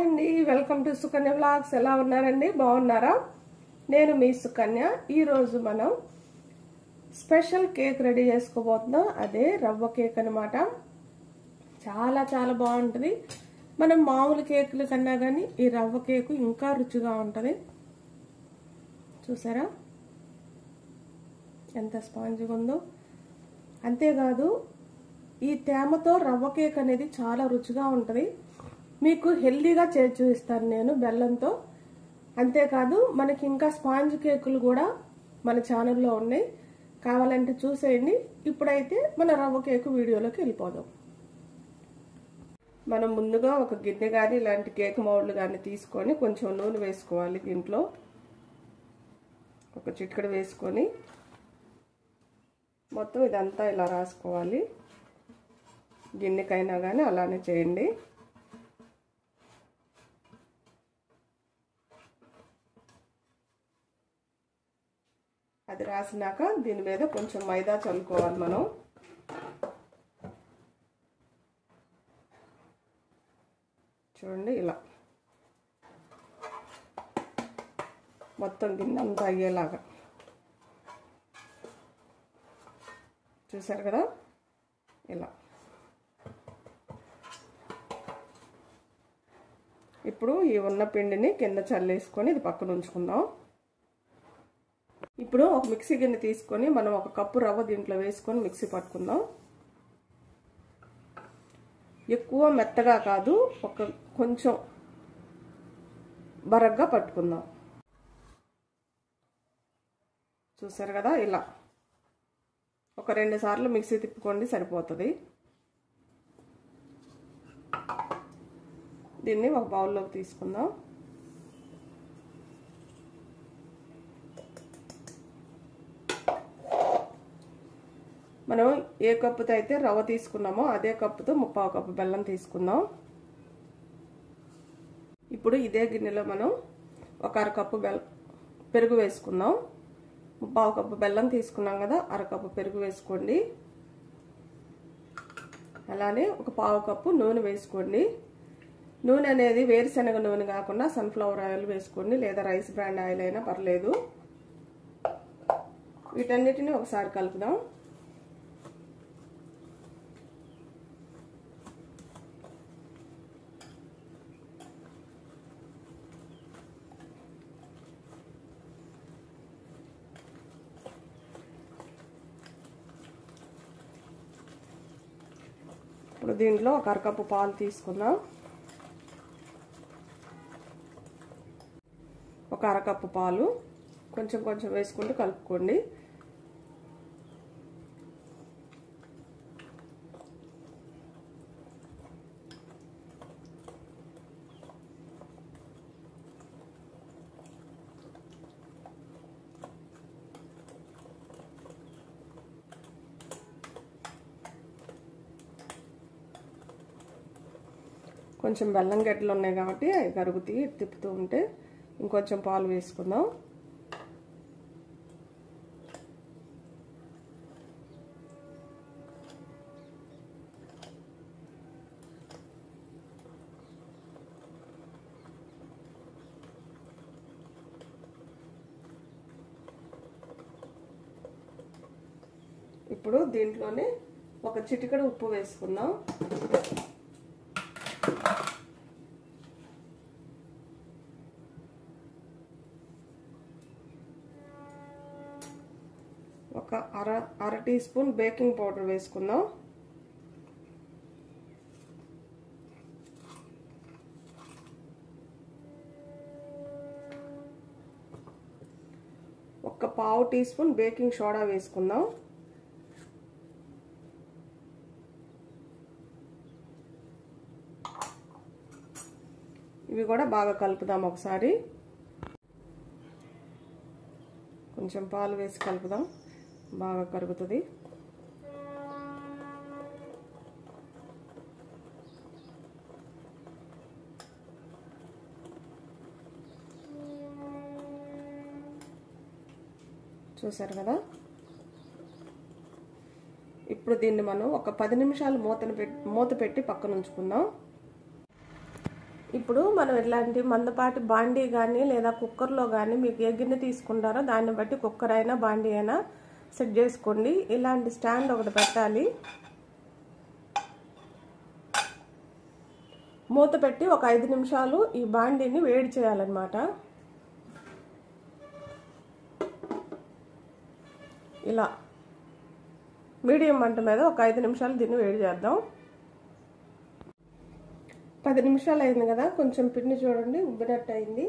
అండి welcome to Sukanya vlogs ఎలా ఉన్నారండి బాగున్నారా నేను మీ సుకన్య ఈరోజు మనం స్పెషల్ కేక్ రెడీ చేసుకోబోతున్నాం అదే రవ్వ కేక్ అనమాట చాలా చాలా బాగుంటుంది మనం మామూలు కేకుల కన్నా కానీ ఈ రవ్వ కేకు ఇంకా రుచిగా ఉంటుంది చూసారా ఎంత స్పాంజ్గా ఉందో అంతేకాదు ఈ తేమతో రవ్వ కేక్ అనేది చాలా రుచిగా ఉంటుంది మీకు హెల్దీగా చేసి చూపిస్తాను నేను బెల్లంతో అంతేకాదు మనకి ఇంకా స్పాంజ్ కేకులు కూడా మన ఛానల్లో ఉన్నాయి కావాలంటే చూసేయండి ఇప్పుడైతే మన రవ్వ కేకు వీడియోలోకి వెళ్ళిపోదాం మనం ముందుగా ఒక గిన్నె కానీ ఇలాంటి కేక్ మౌల్డ్ కానీ తీసుకొని కొంచెం నూనె వేసుకోవాలి దీంట్లో ఒక చిటికడ వేసుకొని మొత్తం ఇదంతా ఇలా రాసుకోవాలి గిన్నెకైనా కానీ అలానే చేయండి అది రాసినాక దీని మీద కొంచెం మైదా చల్లుకోవాలి మనం చూడండి ఇలా మొత్తం గిన్నె అంతా అయ్యేలాగా చూసారు కదా ఇలా ఇప్పుడు ఈ ఉన్న పిండిని కింద చల్లేసుకొని ఇది పక్కన ఉంచుకుందాం ఇప్పుడు ఒక మిక్సీ గిన్నె తీసుకొని మనం ఒక కప్పు రవ్వ దీంట్లో వేసుకొని మిక్సీ పట్టుకుందాం ఎక్కువ మెత్తగా కాదు ఒక కొంచెం బరగ్గా పట్టుకుందాం చూసారు కదా ఇలా ఒక రెండు సార్లు మిక్సీ తిప్పుకోండి సరిపోతుంది దీన్ని ఒక బౌల్లోకి తీసుకుందాం మనం ఏ కప్పుతో అయితే రవ్వ తీసుకున్నామో అదే కప్పుతో ముప్పావు కప్పు బెల్లం తీసుకుందాం ఇప్పుడు ఇదే గిన్నెలో మనం ఒక అరకప్పు బెల్ పెరుగు వేసుకుందాం ముప్పావు కప్పు బెల్లం తీసుకున్నాం కదా అరకప్పు పెరుగు వేసుకోండి అలానే ఒక పావు కప్పు నూనె వేసుకోండి నూనె అనేది వేరుశనగ నూనె కాకుండా సన్ఫ్లవర్ ఆయిల్ వేసుకోండి లేదా రైస్ బ్రాండ్ ఆయిల్ అయినా పర్లేదు వీటన్నిటిని ఒకసారి కలుపుదాం ఇప్పుడు దీంట్లో ఒక అరకప్పు పాలు తీసుకుందాం ఒక అరకప్పు పాలు కొంచెం కొంచెం వేసుకుంటూ కలుపుకోండి కొంచెం బెల్లం గడ్డలు ఉన్నాయి కాబట్టి అవి కరుగుతీ తిప్పుతూ ఉంటే ఇంకొంచెం పాలు వేసుకుందాం ఇప్పుడు దీంట్లోనే ఒక చిటికడ ఉప్పు వేసుకుందాం ఒక అర అర టీ స్పూన్ బేకింగ్ పౌడర్ వేసుకుందాం ఒక పావు టీ స్పూన్ బేకింగ్ సోడా వేసుకుందాం ఇవి కూడా బాగా కలుపుదాం ఒకసారి కొంచెం పాలు వేసి కలుపుదాం బాగా కరుగుతుంది చూసారు కదా ఇప్పుడు దీన్ని మనం ఒక పది నిమిషాలు మూతను పెట్టి మూత పెట్టి పక్కన ఉంచుకుందాం ఇప్పుడు మనం ఇట్లాంటి మందపాటి బాండీ కానీ లేదా కుక్కర్లో కానీ మీకు ఏ గిన్నె తీసుకుంటారో దాన్ని బట్టి కుక్కర్ అయినా బాండీ అయినా సెట్ చేసుకోండి ఇలాంటి స్టాండ్ ఒకటి పెట్టాలి మూత పెట్టి ఒక ఐదు నిమిషాలు ఈ బాండీని వేడి చేయాలన్నమాట ఇలా మీడియం మంట మీద ఒక ఐదు నిమిషాలు దీన్ని వేడి చేద్దాం పది నిమిషాలు అయింది కదా కొంచెం పిండి చూడండి ఉబ్బినట్టు అయింది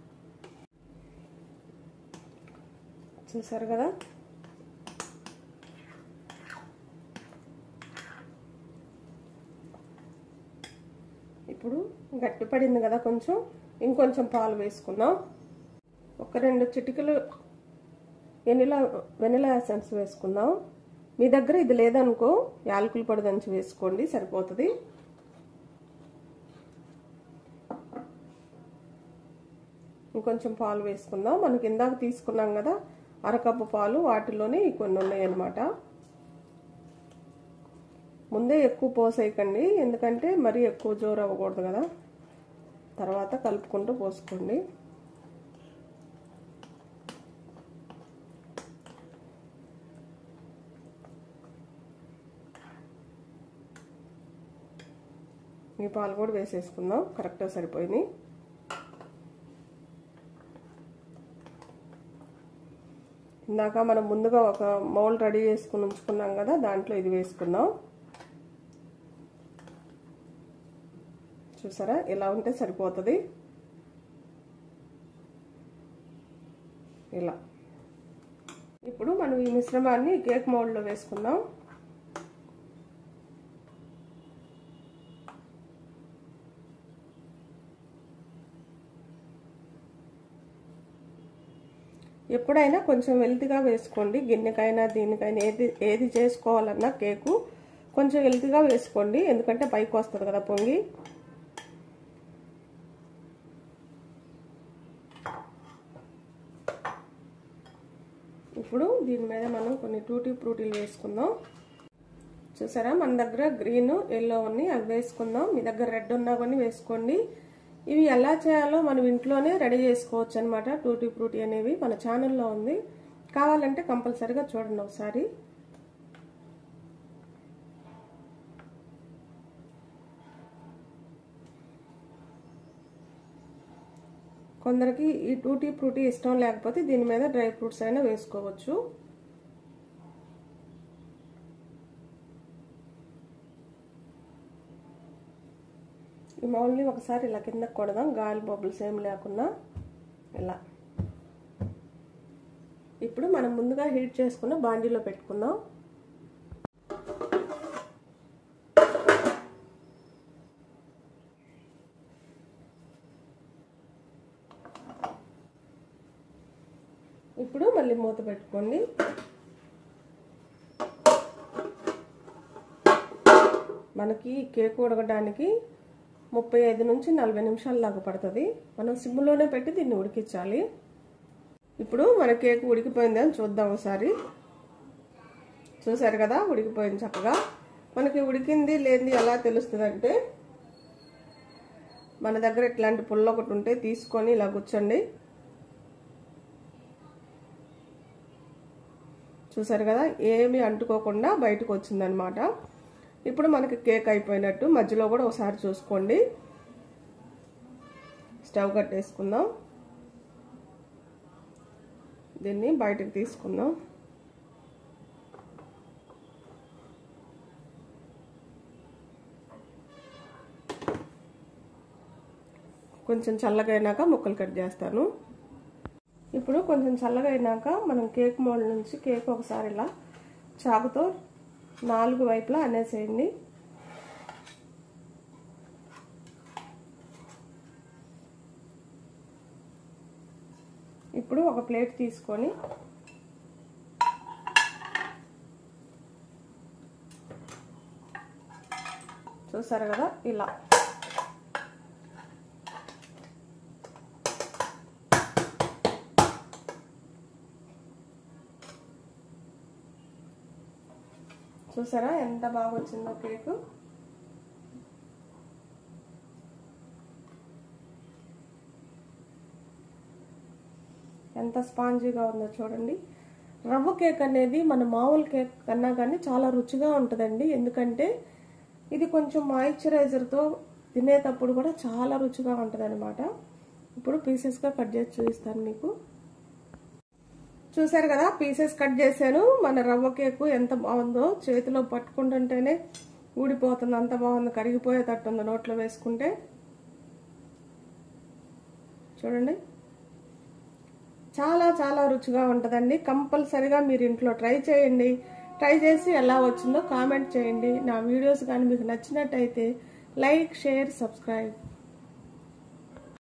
చూసారు కదా ఇప్పుడు గట్టి పడింది కదా కొంచెం ఇంకొంచెం పాలు వేసుకుందాం ఒక రెండు చిటికలు వెనిలా వెనిలా ఎసెన్స్ వేసుకుందాం మీ దగ్గర ఇది లేదనుకో యాలకుల పొడి దంచి వేసుకోండి సరిపోతుంది ఇంకొంచెం పాలు వేసుకుందాం మనకి ఇందాక తీసుకున్నాం కదా అరకప్పు పాలు వాటిలోనే కొన్ని ఉన్నాయి అన్నమాట ముందే ఎక్కువ పోసేయకండి ఎందుకంటే మరీ ఎక్కువ జోరు అవ్వకూడదు కదా తర్వాత కలుపుకుంటూ పోసుకోండి ఈ పాలు కూడా వేసేసుకుందాం కరెక్ట్గా సరిపోయినాయి ఇందాక మనం ముందుగా ఒక మౌల్ రెడీ చేసుకుని ఉంచుకున్నాం కదా దాంట్లో ఇది వేసుకుందాం చూసారా ఇలా ఉంటే సరిపోతుంది ఇలా ఇప్పుడు మనం ఈ మిశ్రమాన్ని కేక్ మౌల్డ్లో వేసుకుందాం ఎప్పుడైనా కొంచెం వెల్తిగా వేసుకోండి గిన్నెకైనా దీనికైనా ఏది ఏది చేసుకోవాలన్నా కేకు కొంచెం వెల్తిగా వేసుకోండి ఎందుకంటే పైకి వస్తుంది కదా పొంగి ఇప్పుడు దీని మీద మనం కొన్ని టూటీ ఫ్రూటీలు వేసుకుందాం చూసారా మన దగ్గర గ్రీన్ ఎల్లో ఉన్నాయి అవి వేసుకుందాం మీ దగ్గర రెడ్ ఉన్నా కొన్ని వేసుకోండి ఇవి ఎలా చేయాలో మనం ఇంట్లోనే రెడీ చేసుకోవచ్చు అనమాట టూటీ ఫ్రూటీ అనేవి మన ఛానల్లో ఉంది కావాలంటే కంపల్సరిగా చూడండి ఒకసారి కొందరికి ఈ టూటీ ఫ్రూటీ ఇష్టం లేకపోతే దీని మీద డ్రై ఫ్రూట్స్ అయినా వేసుకోవచ్చు ఈ మౌల్ని ఒకసారి ఇలా కిందకు కొడదాం గాలి బొబ్బుల్స్ ఏం లేకుండా ఇలా ఇప్పుడు మనం ముందుగా హీట్ చేసుకున్న బాండీలో పెట్టుకుందాం ఇప్పుడు మళ్ళీ మూత పెట్టుకోండి మనకి కేక్ ఉడకడానికి ముప్పై ఐదు నుంచి నలభై నిమిషాల దాకా పడుతుంది మనం సిమ్లోనే పెట్టి దీన్ని ఉడికించాలి ఇప్పుడు మన కేక్ ఉడికిపోయింది అని చూద్దాం ఒకసారి చూసారు కదా ఉడికిపోయింది చక్కగా మనకి ఉడికింది లేనిది ఎలా తెలుస్తుందంటే మన దగ్గర ఇట్లాంటి పుల్ల ఒకటి ఉంటే తీసుకొని ఇలా కూర్చోండి చూసారు కదా ఏమీ అంటుకోకుండా బయటకు వచ్చిందనమాట ఇప్పుడు మనకి కేక్ అయిపోయినట్టు మధ్యలో కూడా ఒకసారి చూసుకోండి స్టవ్ కట్టేసుకుందాం దీన్ని బయటకు తీసుకుందాం కొంచెం చల్లగా అయినాక ముక్కలు కట్ చేస్తాను ఇప్పుడు కొంచెం చల్లగా అయినాక మనం కేక్ మోల్డ్ నుంచి కేక్ ఒకసారి ఇలా చాకుతో నాలుగు వైపులా అనేసేయండి ఇప్పుడు ఒక ప్లేట్ తీసుకొని చూసారు కదా ఇలా చూసారా ఎంత బాగా వచ్చిందో కేకు ఎంత స్పాంజీగా ఉందో చూడండి రవ్వ కేక్ అనేది మన మామూలు కేక్ కన్నా కానీ చాలా రుచిగా ఉంటుందండి ఎందుకంటే ఇది కొంచెం మాయిశ్చరైజర్తో తినేటప్పుడు కూడా చాలా రుచిగా ఉంటుంది ఇప్పుడు పీసెస్గా కట్ చేసి చూపిస్తాను మీకు చూసారు కదా పీసెస్ కట్ చేశాను మన రవ్వ కేకు ఎంత బాగుందో చేతిలో పట్టుకుంటుంటేనే ఊడిపోతుంది అంత బాగుంది కరిగిపోయేటట్టు ఉంది నోట్లో వేసుకుంటే చూడండి చాలా చాలా రుచిగా ఉంటుందండి కంపల్సరిగా మీరు ఇంట్లో ట్రై చేయండి ట్రై చేసి ఎలా వచ్చిందో కామెంట్ చేయండి నా వీడియోస్ కానీ మీకు నచ్చినట్టయితే లైక్ షేర్ సబ్స్క్రైబ్